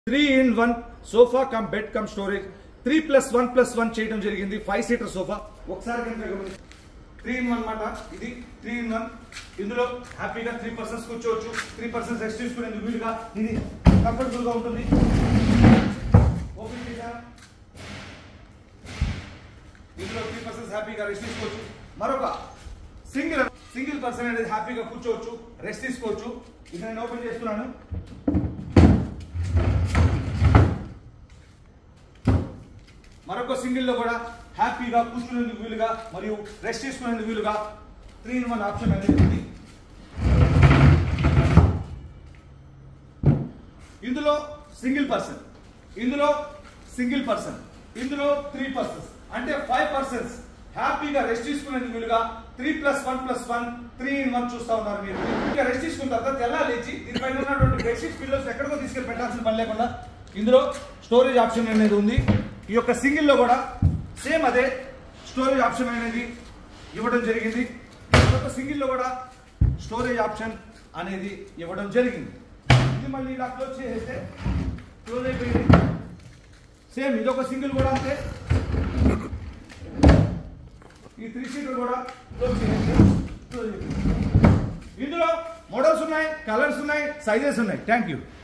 Three in one sofa cum bed cum storage three plus one plus one చేయడం జరిగింది five seater sofa ఒకసారి కనుక గమనించండి. Three in one మాట ఇది త్రీ ఇన్ వన్ ఇందులో హ్యాపీగా త్రీ పర్సన్స్ కూర్చోవచ్చు త్రీ పర్సన్స్ రెస్ట్ తీసుకునేందుకు వీలుగా ఇది కంఫర్టబుల్ గా ఉంటుంది ఓపెన్ చేశారా ఇందులో త్రీ పర్సన్స్ హ్యాపీగా రెస్ట్ తీసుకోవచ్చు మరొక సింగిల్ సింగిల్ పర్సన్ అనేది హ్యాపీగా కూర్చోవచ్చు రెస్ట్ తీసుకోవచ్చు ఇది నేను ఓపెన్ చేస్తున్నాను మరొక సింగిల్ లో కూడా హ్యాపీగా కూర్చునేందుకు వీలుగా మరియు రెస్ట్ తీసుకునేందుకు వీలుగా త్రీ ఇన్ వన్ ఆప్షన్ అనేది ఉంది ఇందులో సింగిల్ పర్సన్ ఇందులో సింగిల్ పర్సన్ ఇందులో త్రీ పర్సన్స్ అంటే ఫైవ్ పర్సన్స్ హ్యాపీగా రెస్ట్ తీసుకునేందుకు వీలుగా three plus one plus one three in one చూస్తా ఉన్నారు మీరు ఇంకా రెస్ట్ తీసుకున్న తర్వాత తెల్లా లేచి దీనిపైన ఉన్నటువంటి బెడ్షీట్ పిల్లోస్ ఎక్కడికో తీసుకెళ్ళి పెట్టాల్సిన పని లేకుండా ఇందులో స్టోరేజ్ ఆప్షన్ అనేది ఉంది ఈ యొక్క సింగిల్ లో కూడా సేమ్ అదే స్టోరేజ్ ఆప్షన్ అనేది ఇవ్వడం జరిగింది ఈ యొక్క సింగిల్ లో కూడా స్టోరేజ్ ఆప్షన్ అనేది ఇవ్వడం జరిగింది ఇది మళ్ళీ ఇలా క్లోజ్ చేసేస్తే క్లోజ్ అయిపోయింది సేమ్ ఇది ఒక సింగిల్ కూడా అంతే ఈ త్రీ సీటర్ కూడా క్లోజ్ చేసేస్తే క్లోజ్ అయిపోయింది ఇందులో మోడల్స్ ఉన్నాయి కలర్స్ ఉన్నాయి సైజెస్ ఉన్నాయి థ్యాంక్ యూ